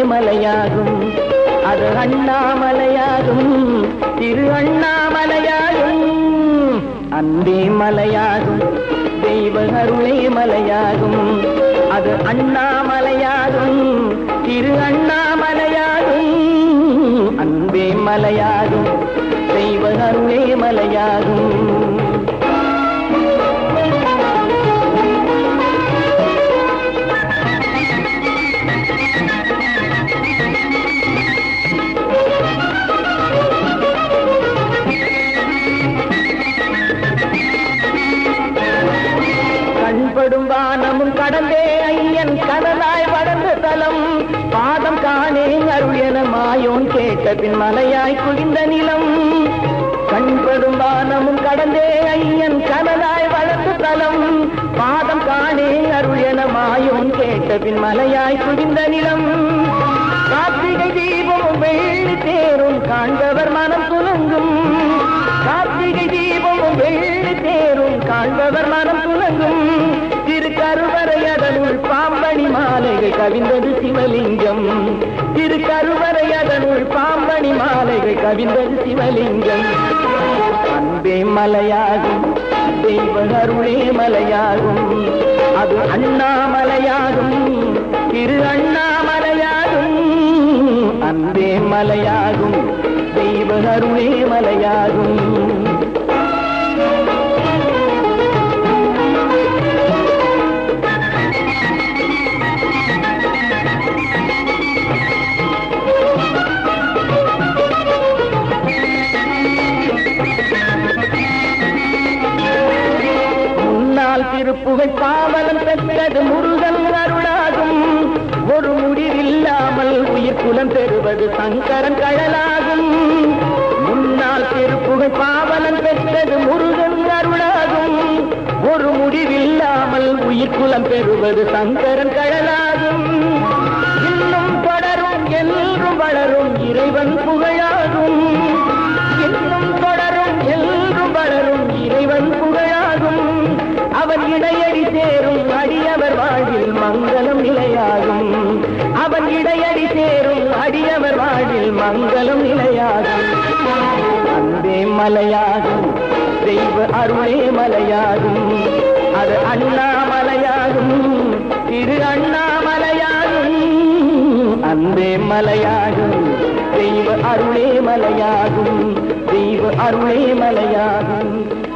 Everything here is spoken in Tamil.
மலையாகும் அது அண்ணாமலையாகும் திரு அண்ணாமலையாகும் அன்பே மலையாகும் தெய்வ அருளே மலையாகும் அது அண்ணாமலையாகும் திரு அண்ணாமலையாகும் அன்பே மலையாகும் தெய்வ அருளே மலையாகும் கண்படும் வானமும் கடந்தே ஐயன் கடலாய் வளர்ந்த தலம் பாதம் காணே அருள் என மாயோன் கேட்ட பின் மலையாய் குவிந்த நிலம் கண்படும் வானமும் கடந்தே ஐயன் கடலாய் வளர்ந்த தலம் பாதம் காணே அருள் என மாயோன் கேட்ட பின் மலையாய் குவிந்த நிலம் கார்த்திகை தீபமும் வெள்ளி தேரும் காண்பவர் மனம் துலங்கும் கார்த்திகை தீபமும் வெள்ளி தேரும் காண்பவர் மனம் துலங்கும் திரு கருவறை அதனுள் பாம்பணி மாலைகள் கவிந்தது சிவலிங்கம் திரு கருவறை அதனுள் பாம்பணி மாலைகள் கவிந்தது சிவலிங்கம் அன்பே மலையாகும் தெய்வ அருளே மலையாகும் அது அண்ணாமலையாகும் திரு அண்ணாமலையாகும் அன்பே மலையாகும் தெய்வ அருளே மலையாகும் முன்னால் திருப்புகழ் பாவலம் பெற்றது முருகன் அருளாகும் ஒரு முடிவில்லாமல் உயிர் குலம் பெறுவது சங்கரன் கழலாகும் முன்னால் திருப்புகழ் பாவலன் பெற்றது முருகன் அருளாகும் ஒரு முடிவில்லாமல் உயிர் குலம் பெறுவது சங்கரன் கழலாகும் இன்னும் தொடரும் என்றும் வளரும் இறைவன் புகழாகும் இன்னும் தொடரும் என்றும் வளரும் இறைவன் புகழாகும் அவன் இடையடி சேரும் அடியவர் வாழ்வில் மங்களம் நிலையாகும் அவன் இடையடி சேரும் அடியவர் வாழ்வில் மங்களம் நிலையாகும் அன்பே மலையாகும் தெய்வ அருளே மலையாகும் அது அண்ணாமலையாகும் திரு அண்ணாமலையாகும் அன்பே மலையாகும் தெய்வ அருளே மலையாகும் தெய்வ அருளே மலையாகும்